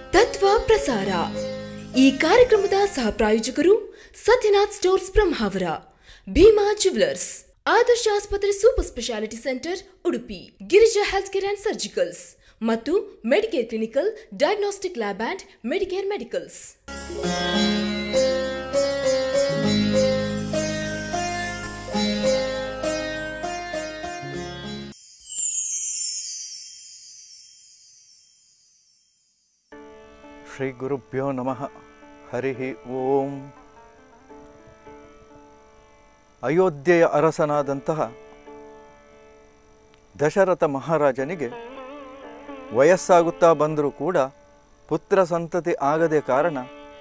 ತತ್ವ ಪ್ರಸಾರ ಈ ಕಾರ್ಯಕ್ರಮದ ಸಹ ಪ್ರಾಯೋಜಕರು ಸತ್ಯನಾಥ್ ಸ್ಟೋರ್ಸ್ ಬ್ರಹ್ಮಾವರ ಭೀಮಾ ಜುವೆಲರ್ಸ್ ಆದರ್ಶ ಆಸ್ಪತ್ರೆ super speciality centre Udupi Girija health care and surgicals ಮತ್ತು Medicare clinical diagnostic lab and Medicare medicals Shri ಗುರುಭ್ಯೋ ನಮಃ ಹರಿ ಓಂ ಅಯೋಧ್ಯೆಯ ಅರಸನಾದಂತಹ ದಶರಥ ಮಹಾರಾಜನಿಗೆ ವಯಸ್ಸಾಗುತ್ತಾ ಬಂದರೂ ಕೂಡ ಪುತ್ರ ಸಂತತಿ ಆಗದೆ ಕಾರಣ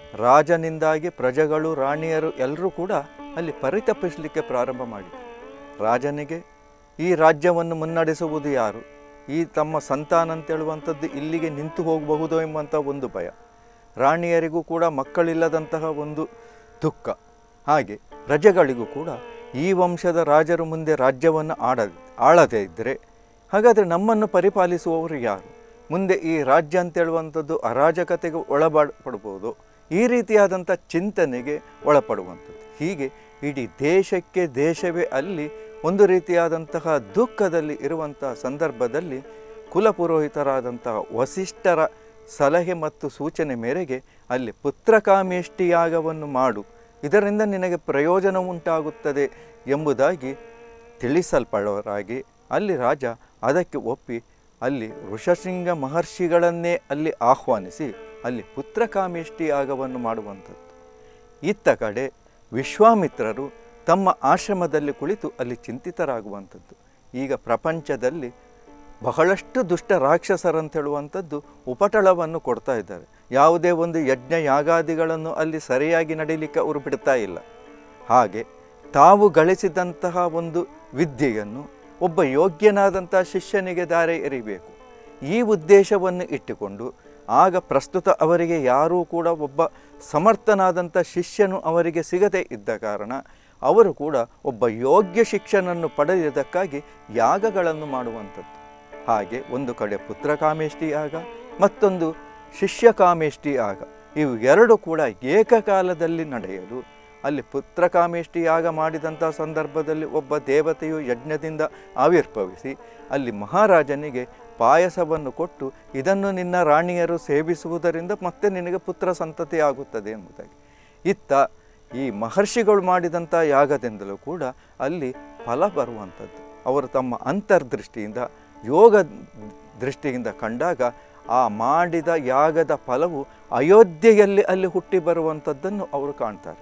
ರಾಜನಿಂದಾಗಿ ಪ್ರಜೆಗಳು ರಾಣಿಯರು ಎಲ್ಲರೂ ಕೂಡ ಅಲ್ಲಿ ಪರಿತಪಿಸಲಿಕ್ಕೆ ಪ್ರಾರಂಭ ಮಾಡಿದರು ರಾಜನಿಗೆ ಈ ರಾಜ್ಯವನ್ನು ಮುನ್ನಡೆಸುವುದು ಯಾರು ಈ ತಮ್ಮ ಸಂತಾನ ಅಂತೇಳುವಂಥದ್ದು ಇಲ್ಲಿಗೆ ನಿಂತು ಹೋಗಬಹುದೋ ಎಂಬಂಥ ಒಂದು ಭಯ ರಾಣಿಯರಿಗೂ ಕೂಡ ಮಕ್ಕಳಿಲ್ಲದಂತಹ ಒಂದು ದುಃಖ ಹಾಗೆ ಪ್ರಜೆಗಳಿಗೂ ಕೂಡ ಈ ವಂಶದ ರಾಜರು ಮುಂದೆ ರಾಜ್ಯವನ್ನು ಆಡ ಆಳದೇ ಇದ್ದರೆ ಹಾಗಾದರೆ ನಮ್ಮನ್ನು ಪರಿಪಾಲಿಸುವವರು ಯಾರು ಮುಂದೆ ಈ ರಾಜ್ಯ ಅಂತೇಳುವಂಥದ್ದು ಅರಾಜಕತೆಗೆ ಒಳಪಡ್ಬೋದು ಈ ರೀತಿಯಾದಂಥ ಚಿಂತನೆಗೆ ಒಳಪಡುವಂಥದ್ದು ಹೀಗೆ ಇಡೀ ದೇಶಕ್ಕೆ ದೇಶವೇ ಅಲ್ಲಿ ಒಂದು ರೀತಿಯಾದಂತಹ ದುಃಖದಲ್ಲಿ ಇರುವಂತಹ ಸಂದರ್ಭದಲ್ಲಿ ಕುಲಪುರೋಹಿತರಾದಂತಹ ವಸಿಷ್ಠರ ಸಲಹೆ ಮತ್ತು ಸೂಚನೆ ಮೇರೆಗೆ ಅಲ್ಲಿ ಪುತ್ರಕಾಮೇಷ್ಟಿ ಯಾಗವನ್ನು ಮಾಡು ಇದರಿಂದ ನಿನಗೆ ಪ್ರಯೋಜನ ಉಂಟಾಗುತ್ತದೆ ಎಂಬುದಾಗಿ ತಿಳಿಸಲ್ಪಡವರಾಗಿ ಅಲ್ಲಿ ರಾಜ ಅದಕ್ಕೆ ಒಪ್ಪಿ ಅಲ್ಲಿ ಋಷಶೃಂಗ ಮಹರ್ಷಿಗಳನ್ನೇ ಅಲ್ಲಿ ಆಹ್ವಾನಿಸಿ ಅಲ್ಲಿ ಪುತ್ರಕಾಮೇಷ್ಟಿ ಯಾಗವನ್ನು ಮಾಡುವಂಥದ್ದು ಇತ್ತ ಕಡೆ ವಿಶ್ವಾಮಿತ್ರರು ತಮ್ಮ ಆಶ್ರಮದಲ್ಲಿ ಕುಳಿತು ಅಲ್ಲಿ ಚಿಂತಿತರಾಗುವಂಥದ್ದು ಈಗ ಪ್ರಪಂಚದಲ್ಲಿ ಬಹಳಷ್ಟು ದುಷ್ಟ ರಾಕ್ಷಸರಂತ ಹೇಳುವಂಥದ್ದು ಉಪಟಳವನ್ನು ಕೊಡ್ತಾ ಇದ್ದಾರೆ ಯಾವುದೇ ಒಂದು ಯಜ್ಞ ಯಾಗಾದಿಗಳನ್ನು ಅಲ್ಲಿ ಸರಿಯಾಗಿ ನಡೀಲಿಕ್ಕೆ ಅವರು ಬಿಡ್ತಾ ಇಲ್ಲ ಹಾಗೆ ತಾವು ಗಳಿಸಿದಂತಹ ಒಂದು ವಿದ್ಯೆಯನ್ನು ಒಬ್ಬ ಯೋಗ್ಯನಾದಂಥ ಶಿಷ್ಯನಿಗೆ ದಾರೆ ಎರಿಬೇಕು ಈ ಉದ್ದೇಶವನ್ನು ಇಟ್ಟುಕೊಂಡು ಆಗ ಪ್ರಸ್ತುತ ಅವರಿಗೆ ಯಾರೂ ಕೂಡ ಒಬ್ಬ ಸಮರ್ಥನಾದಂಥ ಶಿಷ್ಯನು ಅವರಿಗೆ ಸಿಗದೇ ಇದ್ದ ಕಾರಣ ಅವರು ಕೂಡ ಒಬ್ಬ ಯೋಗ್ಯ ಶಿಕ್ಷಣನ್ನು ಪಡೆಯುವುದಕ್ಕಾಗಿ ಯಾಗಗಳನ್ನು ಮಾಡುವಂಥದ್ದು ಹಾಗೆ ಒಂದು ಕಡೆ ಪುತ್ರಕಾಮೇಷ್ಟಿ ಯಾಗ ಮತ್ತೊಂದು ಶಿಷ್ಯಕಾಮೇಷ್ಟಿ ಯಾಗ ಇವು ಎರಡು ಕೂಡ ಏಕಕಾಲದಲ್ಲಿ ನಡೆಯಲು ಅಲ್ಲಿ ಪುತ್ರಕಾಮೇಷ್ಟಿ ಯಾಗ ಮಾಡಿದಂಥ ಸಂದರ್ಭದಲ್ಲಿ ಒಬ್ಬ ದೇವತೆಯು ಯಜ್ಞದಿಂದ ಆವಿರ್ಭವಿಸಿ ಅಲ್ಲಿ ಮಹಾರಾಜನಿಗೆ ಪಾಯಸವನ್ನು ಕೊಟ್ಟು ಇದನ್ನು ನಿನ್ನ ರಾಣಿಯರು ಸೇವಿಸುವುದರಿಂದ ಮತ್ತೆ ನಿನಗೆ ಪುತ್ರ ಸಂತತಿ ಆಗುತ್ತದೆ ಎಂಬುದಾಗಿ ಇತ್ತ ಈ ಮಹರ್ಷಿಗಳು ಮಾಡಿದಂಥ ಯಾಗದಿಂದಲೂ ಕೂಡ ಅಲ್ಲಿ ಫಲ ಬರುವಂಥದ್ದು ಅವರು ತಮ್ಮ ಅಂತರ್ದೃಷ್ಟಿಯಿಂದ ಯೋಗ ದೃಷ್ಟಿಯಿಂದ ಕಂಡಾಗ ಆ ಮಾಡಿದ ಯಾಗದ ಫಲವು ಅಯೋಧ್ಯೆಯಲ್ಲಿ ಅಲ್ಲಿ ಹುಟ್ಟಿ ಬರುವಂಥದ್ದನ್ನು ಅವರು ಕಾಣ್ತಾರೆ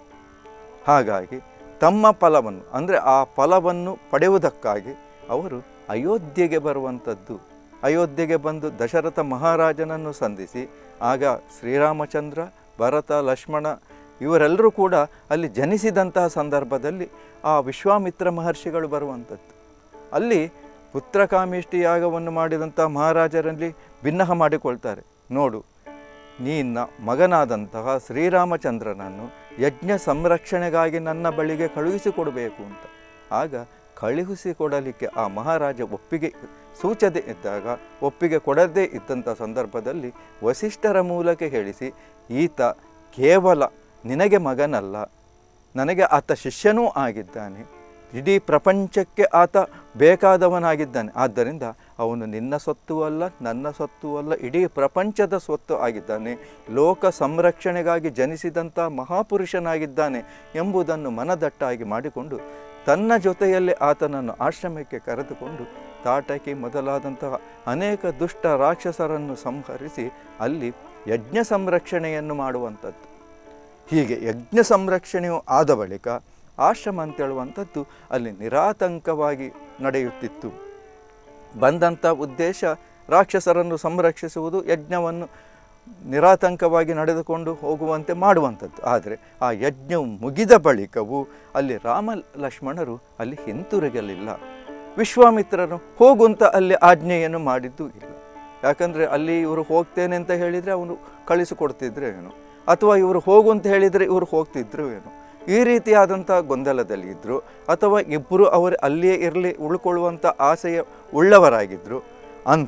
ಹಾಗಾಗಿ ತಮ್ಮ ಫಲವನ್ನು ಅಂದರೆ ಆ ಫಲವನ್ನು ಪಡೆಯುವುದಕ್ಕಾಗಿ ಅವರು ಅಯೋಧ್ಯೆಗೆ ಬರುವಂಥದ್ದು ಅಯೋಧ್ಯೆಗೆ ಬಂದು ದಶರಥ ಮಹಾರಾಜನನ್ನು ಸಂಧಿಸಿ ಆಗ ಶ್ರೀರಾಮಚಂದ್ರ ಭರತ ಲಕ್ಷ್ಮಣ ಇವರೆಲ್ಲರೂ ಕೂಡ ಅಲ್ಲಿ ಜನಿಸಿದಂತಹ ಸಂದರ್ಭದಲ್ಲಿ ಆ ವಿಶ್ವಾಮಿತ್ರ ಮಹರ್ಷಿಗಳು ಬರುವಂಥದ್ದು ಅಲ್ಲಿ ಪುತ್ರಕಾಮೇಷ್ಟಿ ಯಾಗವನ್ನು ಮಾಡಿದಂಥ ಮಹಾರಾಜರಲ್ಲಿ ಭಿನ್ನಹ ಮಾಡಿಕೊಳ್ತಾರೆ ನೋಡು ನಿನ್ನ ಮಗನಾದಂತಹ ಶ್ರೀರಾಮಚಂದ್ರನನ್ನು ಯಜ್ಞ ಸಂರಕ್ಷಣೆಗಾಗಿ ನನ್ನ ಬಳಿಗೆ ಕಳುಹಿಸಿಕೊಡಬೇಕು ಅಂತ ಆಗ ಕಳುಹಿಸಿಕೊಡಲಿಕ್ಕೆ ಆ ಮಹಾರಾಜ ಒಪ್ಪಿಗೆ ಸೂಚದೆ ಇದ್ದಾಗ ಒಪ್ಪಿಗೆ ಕೊಡದೇ ಇದ್ದಂಥ ಸಂದರ್ಭದಲ್ಲಿ ವಸಿಷ್ಠರ ಮೂಲಕ ಹೇಳಿಸಿ ಈತ ಕೇವಲ ನಿನಗೆ ಮಗನಲ್ಲ ನನಗೆ ಆತ ಶಿಷ್ಯನೂ ಆಗಿದ್ದಾನೆ ಇಡೀ ಪ್ರಪಂಚಕ್ಕೆ ಆತ ಬೇಕಾದವನಾಗಿದ್ದಾನೆ ಆದ್ದರಿಂದ ಅವನು ನಿನ್ನ ಸೊತ್ತು ಅಲ್ಲ ನನ್ನ ಸೊತ್ತು ಅಲ್ಲ ಇಡೀ ಪ್ರಪಂಚದ ಸ್ವತ್ತು ಆಗಿದ್ದಾನೆ ಲೋಕ ಸಂರಕ್ಷಣೆಗಾಗಿ ಜನಿಸಿದಂಥ ಮಹಾಪುರುಷನಾಗಿದ್ದಾನೆ ಎಂಬುದನ್ನು ಮನದಟ್ಟಾಗಿ ಮಾಡಿಕೊಂಡು ತನ್ನ ಜೊತೆಯಲ್ಲಿ ಆತನನ್ನು ಆಶ್ರಮಕ್ಕೆ ಕರೆದುಕೊಂಡು ತಾಟಕಿ ಮೊದಲಾದಂತಹ ಅನೇಕ ದುಷ್ಟ ರಾಕ್ಷಸರನ್ನು ಸಂಹರಿಸಿ ಅಲ್ಲಿ ಯಜ್ಞ ಸಂರಕ್ಷಣೆಯನ್ನು ಮಾಡುವಂಥದ್ದು ಹೀಗೆ ಯಜ್ಞ ಸಂರಕ್ಷಣೆಯು ಆದ ಬಳಿಕ ಆಶ್ರಮ ಅಂತೇಳುವಂಥದ್ದು ಅಲ್ಲಿ ನಿರಾತಂಕವಾಗಿ ನಡೆಯುತ್ತಿತ್ತು ಬಂದಂಥ ಉದ್ದೇಶ ರಾಕ್ಷಸರನ್ನು ಸಂರಕ್ಷಿಸುವುದು ಯಜ್ಞವನ್ನು ನಿರಾತಂಕವಾಗಿ ನಡೆದುಕೊಂಡು ಹೋಗುವಂತೆ ಮಾಡುವಂಥದ್ದು ಆದರೆ ಆ ಯಜ್ಞವು ಮುಗಿದ ಬಳಿಕವೂ ಅಲ್ಲಿ ರಾಮ ಲಕ್ಷ್ಮಣರು ಅಲ್ಲಿ ಹಿಂತಿರುಗಲಿಲ್ಲ ವಿಶ್ವಾಮಿತ್ರರು ಹೋಗುವಂತ ಅಲ್ಲಿ ಆಜ್ಞೆಯನ್ನು ಮಾಡಿದ್ದು ಇಲ್ಲ ಯಾಕಂದರೆ ಅಲ್ಲಿ ಇವರು ಹೋಗ್ತೇನೆ ಅಂತ ಹೇಳಿದರೆ ಅವನು ಕಳಿಸಿಕೊಡ್ತಿದ್ರು ಏನು ಅಥವಾ ಇವರು ಹೋಗು ಅಂತ ಹೇಳಿದರೆ ಇವರು ಹೋಗ್ತಿದ್ರು ಏನು ಈ ರೀತಿಯಾದಂಥ ಗೊಂದಲದಲ್ಲಿ ಇದ್ದರು ಅಥವಾ ಇಬ್ಬರು ಅವರು ಅಲ್ಲಿಯೇ ಇರಲಿ ಉಳ್ಕೊಳ್ಳುವಂಥ ಆಸೆಯ ಉಳ್ಳವರಾಗಿದ್ದರು ಅಂತೂ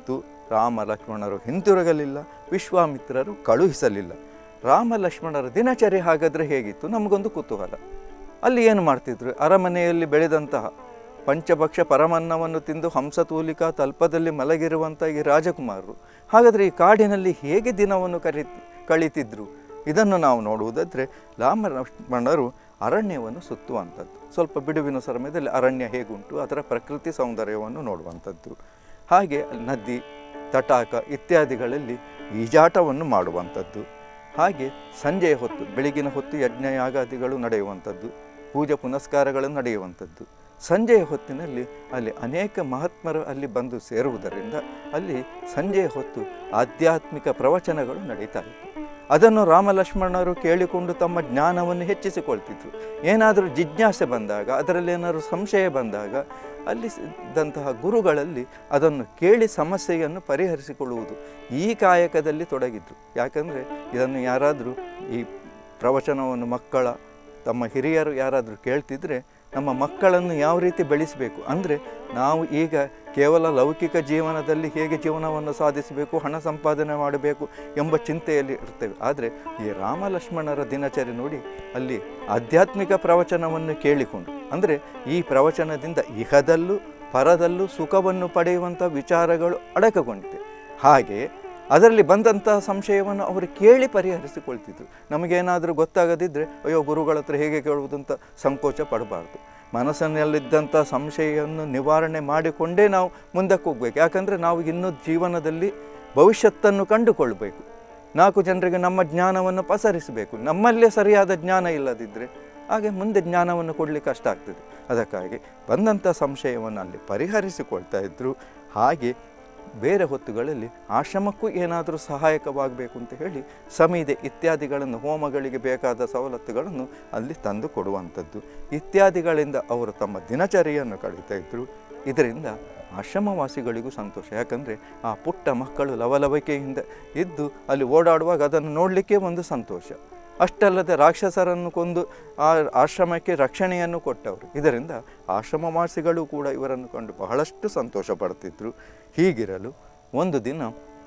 ರಾಮ ಲಕ್ಷ್ಮಣರು ಹಿಂತಿರುಗಲಿಲ್ಲ ವಿಶ್ವಾಮಿತ್ರರು ಕಳುಹಿಸಲಿಲ್ಲ ರಾಮ ಲಕ್ಷ್ಮಣರ ದಿನಚರಿ ಹಾಗಾದರೆ ಹೇಗಿತ್ತು ನಮಗೊಂದು ಕುತೂಹಲ ಅಲ್ಲಿ ಏನು ಮಾಡ್ತಿದ್ರು ಅರಮನೆಯಲ್ಲಿ ಬೆಳೆದಂತಹ ಪಂಚಭಕ್ಷ ಪರಮನ್ನವನ್ನು ತಿಂದು ಹಂಸತೂಲಿಕಾ ತಲ್ಪದಲ್ಲಿ ಮಲಗಿರುವಂಥ ಈ ರಾಜಕುಮಾರರು ಹಾಗಾದರೆ ಈ ಕಾಡಿನಲ್ಲಿ ಹೇಗೆ ದಿನವನ್ನು ಕರಿ ಕಳೀತಿದ್ರು ಇದನ್ನು ನಾವು ನೋಡುವುದಾದರೆ ರಾಮ ಲಕ್ಷ್ಮಣರು ಅರಣ್ಯವನ್ನು ಸುತ್ತುವಂಥದ್ದು ಸ್ವಲ್ಪ ಬಿಡುವಿನ ಸಮಯದಲ್ಲಿ ಅರಣ್ಯ ಹೇಗುಂಟು ಅದರ ಪ್ರಕೃತಿ ಸೌಂದರ್ಯವನ್ನು ನೋಡುವಂಥದ್ದು ಹಾಗೆ ನದಿ ತಟಾಕ ಇತ್ಯಾದಿಗಳಲ್ಲಿ ಈಜಾಟವನ್ನು ಮಾಡುವಂಥದ್ದು ಹಾಗೆ ಸಂಜೆಯ ಹೊತ್ತು ಬೆಳಗಿನ ಹೊತ್ತು ಯಜ್ಞ ಯಾಗಾದಿಗಳು ನಡೆಯುವಂಥದ್ದು ಪೂಜೆ ಪುನಸ್ಕಾರಗಳು ನಡೆಯುವಂಥದ್ದು ಸಂಜೆಯ ಹೊತ್ತಿನಲ್ಲಿ ಅಲ್ಲಿ ಅನೇಕ ಮಹಾತ್ಮರು ಅಲ್ಲಿ ಬಂದು ಸೇರುವುದರಿಂದ ಅಲ್ಲಿ ಸಂಜೆಯ ಹೊತ್ತು ಆಧ್ಯಾತ್ಮಿಕ ಪ್ರವಚನಗಳು ನಡೀತಾ ಇತ್ತು ಅದನ್ನು ರಾಮ ಲಕ್ಷ್ಮಣರು ಕೇಳಿಕೊಂಡು ತಮ್ಮ ಜ್ಞಾನವನ್ನು ಹೆಚ್ಚಿಸಿಕೊಳ್ತಿದ್ರು ಏನಾದರೂ ಜಿಜ್ಞಾಸೆ ಬಂದಾಗ ಅದರಲ್ಲಿ ಏನಾದರೂ ಸಂಶಯ ಬಂದಾಗ ಅಲ್ಲಿ ಇದ್ದಂತಹ ಗುರುಗಳಲ್ಲಿ ಅದನ್ನು ಕೇಳಿ ಸಮಸ್ಯೆಯನ್ನು ಪರಿಹರಿಸಿಕೊಳ್ಳುವುದು ಈ ಕಾಯಕದಲ್ಲಿ ತೊಡಗಿದ್ರು ಯಾಕಂದರೆ ಇದನ್ನು ಯಾರಾದರೂ ಈ ಪ್ರವಚನವನ್ನು ಮಕ್ಕಳ ತಮ್ಮ ಹಿರಿಯರು ಯಾರಾದರೂ ಕೇಳ್ತಿದ್ರೆ ನಮ್ಮ ಮಕ್ಕಳನ್ನು ಯಾವ ರೀತಿ ಬೆಳೆಸಬೇಕು ಅಂದರೆ ನಾವು ಈಗ ಕೇವಲ ಲೌಕಿಕ ಜೀವನದಲ್ಲಿ ಹೇಗೆ ಜೀವನವನ್ನು ಸಾಧಿಸಬೇಕು ಹಣ ಸಂಪಾದನೆ ಮಾಡಬೇಕು ಎಂಬ ಚಿಂತೆಯಲ್ಲಿ ಇರ್ತೇವೆ ಆದರೆ ಈ ರಾಮ ಲಕ್ಷ್ಮಣರ ದಿನಚರಿ ನೋಡಿ ಅಲ್ಲಿ ಆಧ್ಯಾತ್ಮಿಕ ಪ್ರವಚನವನ್ನು ಕೇಳಿಕೊಂಡು ಅಂದರೆ ಈ ಪ್ರವಚನದಿಂದ ಇಹದಲ್ಲೂ ಪರದಲ್ಲೂ ಸುಖವನ್ನು ಪಡೆಯುವಂಥ ವಿಚಾರಗಳು ಅಡಕಗೊಂಡಿದೆ ಹಾಗೆ ಅದರಲ್ಲಿ ಬಂದಂತಹ ಸಂಶಯವನ್ನು ಅವರು ಕೇಳಿ ಪರಿಹರಿಸಿಕೊಳ್ತಿದ್ರು ನಮಗೇನಾದರೂ ಗೊತ್ತಾಗದಿದ್ದರೆ ಅಯ್ಯೋ ಗುರುಗಳ ಹತ್ರ ಹೇಗೆ ಕೇಳುವುದಂತ ಸಂಕೋಚ ಪಡಬಾರ್ದು ಮನಸ್ಸಿನಲ್ಲಿದ್ದಂಥ ಸಂಶಯವನ್ನು ನಿವಾರಣೆ ಮಾಡಿಕೊಂಡೇ ನಾವು ಮುಂದಕ್ಕೆ ಹೋಗ್ಬೇಕು ಯಾಕಂದರೆ ನಾವು ಇನ್ನೂ ಜೀವನದಲ್ಲಿ ಭವಿಷ್ಯತ್ತನ್ನು ಕಂಡುಕೊಳ್ಬೇಕು ನಾಲ್ಕು ಜನರಿಗೆ ನಮ್ಮ ಜ್ಞಾನವನ್ನು ಪಸರಿಸಬೇಕು ನಮ್ಮಲ್ಲೇ ಸರಿಯಾದ ಜ್ಞಾನ ಇಲ್ಲದಿದ್ದರೆ ಹಾಗೆ ಮುಂದೆ ಜ್ಞಾನವನ್ನು ಕೊಡಲಿಕ್ಕೆ ಕಷ್ಟ ಆಗ್ತದೆ ಅದಕ್ಕಾಗಿ ಬಂದಂಥ ಸಂಶಯವನ್ನು ಅಲ್ಲಿ ಪರಿಹರಿಸಿಕೊಳ್ತಾ ಇದ್ದರು ಹಾಗೆ ಬೇರೆ ಹೊತ್ತುಗಳಲ್ಲಿ ಆಶ್ರಮಕ್ಕೂ ಏನಾದರೂ ಸಹಾಯಕವಾಗಬೇಕು ಅಂತ ಹೇಳಿ ಸಮಿದೆ ಇತ್ಯಾದಿಗಳನ್ನು ಹೋಮಗಳಿಗೆ ಬೇಕಾದ ಸವಲತ್ತುಗಳನ್ನು ಅಲ್ಲಿ ತಂದು ಕೊಡುವಂಥದ್ದು ಇತ್ಯಾದಿಗಳಿಂದ ಅವರು ತಮ್ಮ ದಿನಚರಿಯನ್ನು ಕಳೀತಾ ಇದ್ದರು ಇದರಿಂದ ಆಶ್ರಮವಾಸಿಗಳಿಗೂ ಸಂತೋಷ ಯಾಕಂದರೆ ಆ ಪುಟ್ಟ ಮಕ್ಕಳು ಲವಲವಿಕೆಯಿಂದ ಇದ್ದು ಅಲ್ಲಿ ಓಡಾಡುವಾಗ ಅದನ್ನು ನೋಡಲಿಕ್ಕೆ ಒಂದು ಸಂತೋಷ ಅಷ್ಟಲ್ಲದೆ ರಾಕ್ಷಸರನ್ನು ಕೊಂದು ಆ ಆಶ್ರಮಕ್ಕೆ ರಕ್ಷಣೆಯನ್ನು ಕೊಟ್ಟವರು ಇದರಿಂದ ಆಶ್ರಮವಾಸಿಗಳು ಕೂಡ ಇವರನ್ನು ಕಂಡು ಬಹಳಷ್ಟು ಸಂತೋಷ ಪಡ್ತಿದ್ರು ಹೀಗಿರಲು ಒಂದು ದಿನ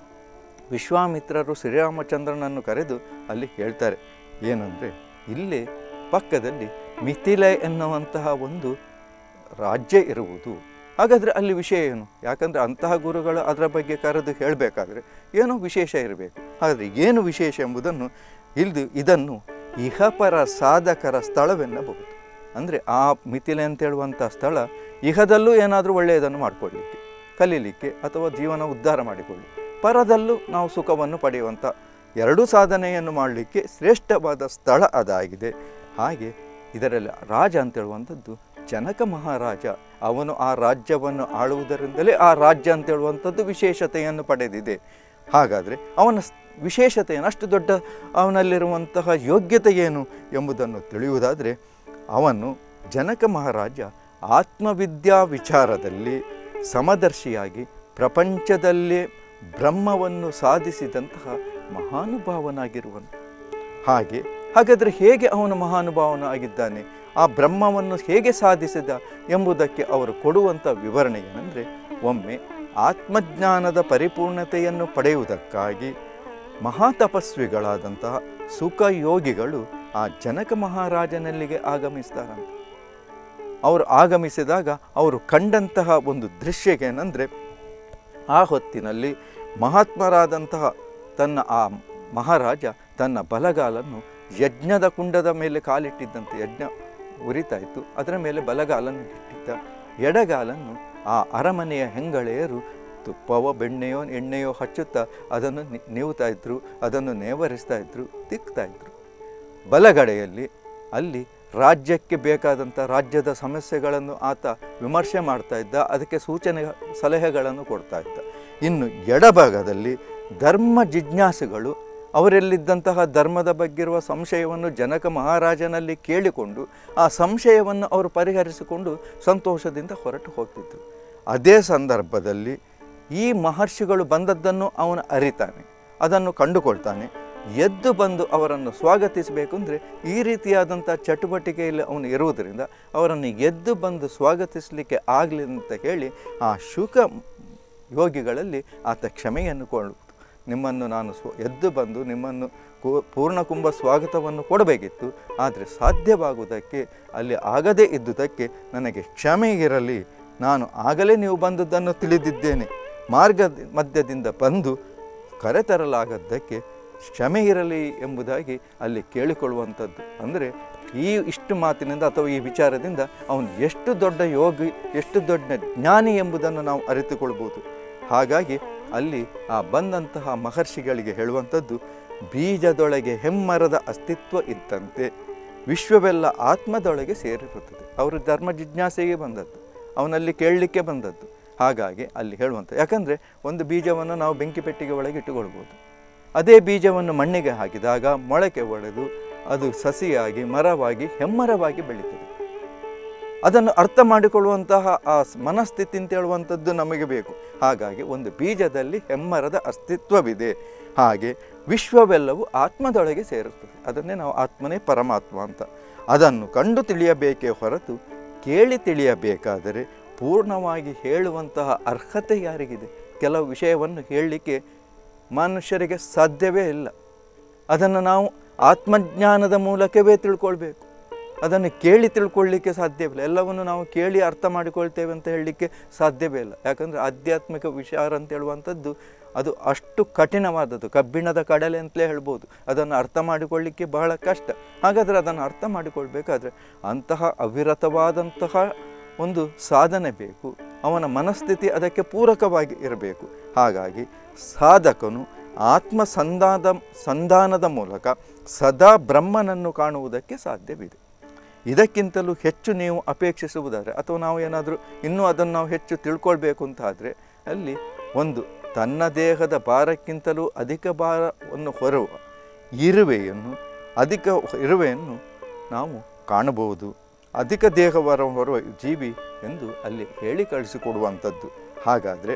ವಿಶ್ವಾಮಿತ್ರರು ಶ್ರೀರಾಮಚಂದ್ರನನ್ನು ಕರೆದು ಅಲ್ಲಿ ಹೇಳ್ತಾರೆ ಏನಂದರೆ ಇಲ್ಲೇ ಪಕ್ಕದಲ್ಲಿ ಮಿಥಿಲೆ ಎನ್ನುವಂತಹ ಒಂದು ರಾಜ್ಯ ಇರುವುದು ಹಾಗಾದರೆ ಅಲ್ಲಿ ವಿಷಯ ಏನು ಯಾಕಂದರೆ ಅಂತಹ ಗುರುಗಳು ಅದರ ಬಗ್ಗೆ ಕರೆದು ಹೇಳಬೇಕಾದ್ರೆ ಏನೋ ವಿಶೇಷ ಇರಬೇಕು ಆದರೆ ಏನು ವಿಶೇಷ ಎಂಬುದನ್ನು ಇಲ್ದು ಇದನ್ನು ಇಹಪರ ಸಾಧಕರ ಸ್ಥಳವೆನ್ನಬಹುದು ಅಂದರೆ ಆ ಮಿಥಿಲೆ ಅಂತ ಹೇಳುವಂಥ ಸ್ಥಳ ಇಹದಲ್ಲೂ ಏನಾದರೂ ಒಳ್ಳೆಯದನ್ನು ಮಾಡಿಕೊಳ್ಳಿಕ್ಕೆ ಕಲೀಲಿಕ್ಕೆ ಅಥವಾ ಜೀವನ ಉದ್ಧಾರ ಮಾಡಿಕೊಳ್ಳಿ ಪರದಲ್ಲೂ ನಾವು ಸುಖವನ್ನು ಪಡೆಯುವಂಥ ಎರಡೂ ಸಾಧನೆಯನ್ನು ಮಾಡಲಿಕ್ಕೆ ಶ್ರೇಷ್ಠವಾದ ಸ್ಥಳ ಅದಾಗಿದೆ ಹಾಗೆ ಇದರಲ್ಲಿ ರಾಜ ಅಂತ ಹೇಳುವಂಥದ್ದು ಜನಕ ಮಹಾರಾಜ ಅವನು ಆ ರಾಜ್ಯವನ್ನು ಆಳುವುದರಿಂದಲೇ ಆ ರಾಜ್ಯ ಅಂತ ಹೇಳುವಂಥದ್ದು ವಿಶೇಷತೆಯನ್ನು ಪಡೆದಿದೆ ಹಾಗಾದರೆ ಅವನ ಸ್- ವಿಶೇಷತೆಯನ್ನು ಅಷ್ಟು ದೊಡ್ಡ ಅವನಲ್ಲಿರುವಂತಹ ಯೋಗ್ಯತೆ ಏನು ಎಂಬುದನ್ನು ತಿಳಿಯುವುದಾದರೆ ಅವನು ಜನಕ ಮಹಾರಾಜ ಆತ್ಮವಿದ್ಯಾ ವಿಚಾರದಲ್ಲಿ ಸಮದರ್ಶಿಯಾಗಿ ಪ್ರಪಂಚದಲ್ಲೇ ಬ್ರಹ್ಮವನ್ನು ಸಾಧಿಸಿದಂತಹ ಮಹಾನುಭಾವನಾಗಿರುವನು ಹಾಗೆ ಹಾಗಾದರೆ ಹೇಗೆ ಅವನು ಮಹಾನುಭಾವನ ಆಗಿದ್ದಾನೆ ಆ ಬ್ರಹ್ಮವನ್ನು ಹೇಗೆ ಸಾಧಿಸಿದ ಎಂಬುದಕ್ಕೆ ಅವರು ಕೊಡುವಂಥ ವಿವರಣೆ ಏನಂದರೆ ಒಮ್ಮೆ ಆತ್ಮಜ್ಞಾನದ ಪರಿಪೂರ್ಣತೆಯನ್ನು ಪಡೆಯುವುದಕ್ಕಾಗಿ ಮಹಾತಪಸ್ವಿಗಳಾದಂತಹ ಸುಖಯೋಗಿಗಳು ಆ ಜನಕ ಮಹಾರಾಜನಲ್ಲಿಗೆ ಆಗಮಿಸ್ತಾರಂತೆ ಅವರು ಆಗಮಿಸಿದಾಗ ಅವರು ಕಂಡಂತಹ ಒಂದು ದೃಶ್ಯ ಏನಂದರೆ ಆ ಹೊತ್ತಿನಲ್ಲಿ ಮಹಾತ್ಮರಾದಂತಹ ತನ್ನ ಆ ಮಹಾರಾಜ ತನ್ನ ಬಲಗಾಲನ್ನು ಯಜ್ಞದ ಕುಂಡದ ಮೇಲೆ ಕಾಲಿಟ್ಟಿದ್ದಂತೆ ಯಜ್ಞ ಉರಿತಾ ಇತ್ತು ಅದರ ಮೇಲೆ ಬಲಗಾಲನ್ನು ಇಟ್ಟಿದ್ದ ಎಡಗಾಲನ್ನು ಆ ಅರಮನೆಯ ಹೆಂಗಳೆಯರು ತುಪ್ಪವೋ ಬೆಣ್ಣೆಯೋ ಎಣ್ಣೆಯೋ ಹಚ್ಚುತ್ತಾ ಅದನ್ನು ನಿ- ನೀವುತ್ತಾ ಇದ್ರು ಅದನ್ನು ನೇವರಿಸ್ತಾ ಇದ್ರು ತಿಕ್ತಾ ಇದ್ರು ಬಲಗಡೆಯಲ್ಲಿ ಅಲ್ಲಿ ರಾಜ್ಯಕ್ಕೆ ಬೇಕಾದಂಥ ರಾಜ್ಯದ ಸಮಸ್ಯೆಗಳನ್ನು ಆತ ವಿಮರ್ಶೆ ಮಾಡ್ತಾ ಇದ್ದ ಅದಕ್ಕೆ ಸೂಚನೆ ಸಲಹೆಗಳನ್ನು ಕೊಡ್ತಾ ಇದ್ದ ಇನ್ನು ಎಡಭಾಗದಲ್ಲಿ ಧರ್ಮ ಜಿಜ್ಞಾಸುಗಳು ಅವರಲ್ಲಿದ್ದಂತಹ ಧರ್ಮದ ಬಗ್ಗಿರುವ ಸಂಶಯವನ್ನು ಜನಕ ಮಹಾರಾಜನಲ್ಲಿ ಕೇಳಿಕೊಂಡು ಆ ಸಂಶಯವನ್ನು ಅವರು ಪರಿಹರಿಸಿಕೊಂಡು ಸಂತೋಷದಿಂದ ಹೊರಟು ಹೋಗ್ತಿದ್ರು ಅದೇ ಸಂದರ್ಭದಲ್ಲಿ ಈ ಮಹರ್ಷಿಗಳು ಬಂದದ್ದನ್ನು ಅವನು ಅರಿತಾನೆ ಅದನ್ನು ಕಂಡುಕೊಳ್ತಾನೆ ಎದ್ದು ಬಂದು ಅವರನ್ನು ಸ್ವಾಗತಿಸಬೇಕು ಅಂದರೆ ಈ ರೀತಿಯಾದಂಥ ಚಟುವಟಿಕೆಯಲ್ಲಿ ಅವನು ಇರುವುದರಿಂದ ಅವರನ್ನು ಎದ್ದು ಬಂದು ಸ್ವಾಗತಿಸಲಿಕ್ಕೆ ಆಗಲಿ ಅಂತ ಹೇಳಿ ಆ ಶುಕ ಯೋಗಿಗಳಲ್ಲಿ ಆತ ಕ್ಷಮೆಯನ್ನು ಕೊಡು ನಿಮ್ಮನ್ನು ನಾನು ಸ್ವ ಎದ್ದು ಬಂದು ನಿಮ್ಮನ್ನು ಕು- ಪೂರ್ಣ ಕುಂಭ ಸ್ವಾಗತವನ್ನು ಕೊಡಬೇಕಿತ್ತು ಆದರೆ ಸಾಧ್ಯವಾಗುವುದಕ್ಕೆ ಅಲ್ಲಿ ಆಗದೇ ಇದ್ದುದಕ್ಕೆ ನನಗೆ ಕ್ಷಮೆ ಇರಲಿ ನಾನು ಆಗಲೇ ನೀವು ಬಂದದ್ದನ್ನು ತಿಳಿದಿದ್ದೇನೆ ಮಾರ್ಗ ಮಧ್ಯದಿಂದ ಬಂದು ಕರೆತರಲಾಗದ್ದಕ್ಕೆ ಕ್ಷಮೆ ಇರಲಿ ಎಂಬುದಾಗಿ ಅಲ್ಲಿ ಕೇಳಿಕೊಳ್ಳುವಂಥದ್ದು ಅಂದರೆ ಈ ಇಷ್ಟು ಮಾತಿನಿಂದ ಅಥವಾ ಈ ವಿಚಾರದಿಂದ ಅವನು ಎಷ್ಟು ದೊಡ್ಡ ಯೋಗಿ ಎಷ್ಟು ದೊಡ್ಡ ಜ್ಞಾನಿ ಎಂಬುದನ್ನು ನಾವು ಅರಿತುಕೊಳ್ಬೋದು ಹಾಗಾಗಿ ಅಲ್ಲಿ ಆ ಬಂದಂತಹ ಮಹರ್ಷಿಗಳಿಗೆ ಹೇಳುವಂಥದ್ದು ಬೀಜದೊಳಗೆ ಹೆಮ್ಮರದ ಅಸ್ತಿತ್ವ ಇದ್ದಂತೆ ವಿಶ್ವವೆಲ್ಲ ಆತ್ಮದೊಳಗೆ ಸೇರಿರುತ್ತದೆ ಅವರು ಧರ್ಮ ಜಿಜ್ಞಾಸೆಗೆ ಬಂದದ್ದು ಅವನಲ್ಲಿ ಕೇಳಲಿಕ್ಕೆ ಬಂದದ್ದು ಹಾಗಾಗಿ ಅಲ್ಲಿ ಹೇಳುವಂಥ ಯಾಕಂದರೆ ಒಂದು ಬೀಜವನ್ನು ನಾವು ಬೆಂಕಿ ಪೆಟ್ಟಿಗೆ ಒಳಗೆ ಇಟ್ಟುಕೊಳ್ಬೋದು ಅದೇ ಬೀಜವನ್ನು ಮಣ್ಣಿಗೆ ಹಾಕಿದಾಗ ಮೊಳಕೆ ಒಡೆದು ಅದು ಸಸಿಯಾಗಿ ಮರವಾಗಿ ಹೆಮ್ಮರವಾಗಿ ಬೆಳೀತದೆ ಅದನ್ನು ಅರ್ಥ ಮಾಡಿಕೊಳ್ಳುವಂತಹ ಆ ಸ್- ಮನಸ್ಥಿತಿ ಅಂತ ಹೇಳುವಂಥದ್ದು ನಮಗೆ ಬೇಕು ಹಾಗಾಗಿ ಒಂದು ಬೀಜದಲ್ಲಿ ಹೆಮ್ಮರದ ಅಸ್ತಿತ್ವವಿದೆ ಹಾಗೆ ವಿಶ್ವವೆಲ್ಲವೂ ಆತ್ಮದೊಳಗೆ ಸೇರುತ್ತದೆ ಅದನ್ನೇ ನಾವು ಆತ್ಮನೇ ಪರಮಾತ್ಮ ಅಂತ ಅದನ್ನು ಕಂಡು ತಿಳಿಯಬೇಕೇ ಹೊರತು ಕೇಳಿ ತಿಳಿಯಬೇಕಾದರೆ ಪೂರ್ಣವಾಗಿ ಹೇಳುವಂತಹ ಅರ್ಹತೆ ಯಾರಿಗಿದೆ ಕೆಲವು ವಿಷಯವನ್ನು ಹೇಳಲಿಕ್ಕೆ ಮನುಷ್ಯರಿಗೆ ಸಾಧ್ಯವೇ ಇಲ್ಲ ಅದನ್ನು ನಾವು ಆತ್ಮಜ್ಞಾನದ ಮೂಲಕವೇ ತಿಳ್ಕೊಳ್ಬೇಕು ಅದನ್ನು ಕೇಳಿ ತಿಳ್ಕೊಳ್ಳಿಕ್ಕೆ ಸಾಧ್ಯವಿಲ್ಲ ಎಲ್ಲವನ್ನು ನಾವು ಕೇಳಿ ಅರ್ಥ ಮಾಡಿಕೊಳ್ತೇವೆ ಅಂತ ಹೇಳಲಿಕ್ಕೆ ಸಾಧ್ಯವೇ ಇಲ್ಲ ಯಾಕಂದರೆ ಆಧ್ಯಾತ್ಮಿಕ ವಿಚಾರ ಅಂತ ಹೇಳುವಂಥದ್ದು ಅದು ಅಷ್ಟು ಕಠಿಣವಾದದ್ದು ಕಬ್ಬಿಣದ ಕಡಲೆ ಅಂತಲೇ ಹೇಳ್ಬೋದು ಅದನ್ನು ಅರ್ಥ ಮಾಡಿಕೊಳ್ಳಿಕ್ಕೆ ಬಹಳ ಕಷ್ಟ ಹಾಗಾದರೆ ಅದನ್ನು ಅರ್ಥ ಮಾಡಿಕೊಳ್ಬೇಕಾದ್ರೆ ಅಂತಹ ಅವಿರತವಾದಂತಹ ಒಂದು ಸಾಧನೆ ಬೇಕು ಅವನ ಮನಸ್ಥಿತಿ ಅದಕ್ಕೆ ಪೂರಕವಾಗಿ ಇರಬೇಕು ಹಾಗಾಗಿ ಸಾಧಕನು ಆತ್ಮ ಸಂಧಾದ ಸಂಧಾನದ ಮೂಲಕ ಸದಾ ಬ್ರಹ್ಮನನ್ನು ಕಾಣುವುದಕ್ಕೆ ಸಾಧ್ಯವಿದೆ ಇದಕ್ಕಿಂತಲೂ ಹೆಚ್ಚು ನೀವು ಅಪೇಕ್ಷಿಸುವುದಾದರೆ ಅಥವಾ ನಾವು ಏನಾದರೂ ಇನ್ನೂ ಅದನ್ನು ನಾವು ಹೆಚ್ಚು ತಿಳ್ಕೊಳ್ಬೇಕು ಅಂತ ಆದರೆ ಅಲ್ಲಿ ಒಂದು ತನ್ನ ದೇಹದ ಭಾರಕ್ಕಿಂತಲೂ ಅಧಿಕ ಭಾರವನ್ನು ಹೊರುವ ಇರುವೆಯನ್ನು ಅಧಿಕ ಇರುವೆಯನ್ನು ನಾವು ಕಾಣಬಹುದು ಅಧಿಕ ದೇಹವರ ಹೊರುವ ಜೀವಿ ಎಂದು ಅಲ್ಲಿ ಹೇಳಿ ಕಳಿಸಿಕೊಡುವಂಥದ್ದು ಹಾಗಾದರೆ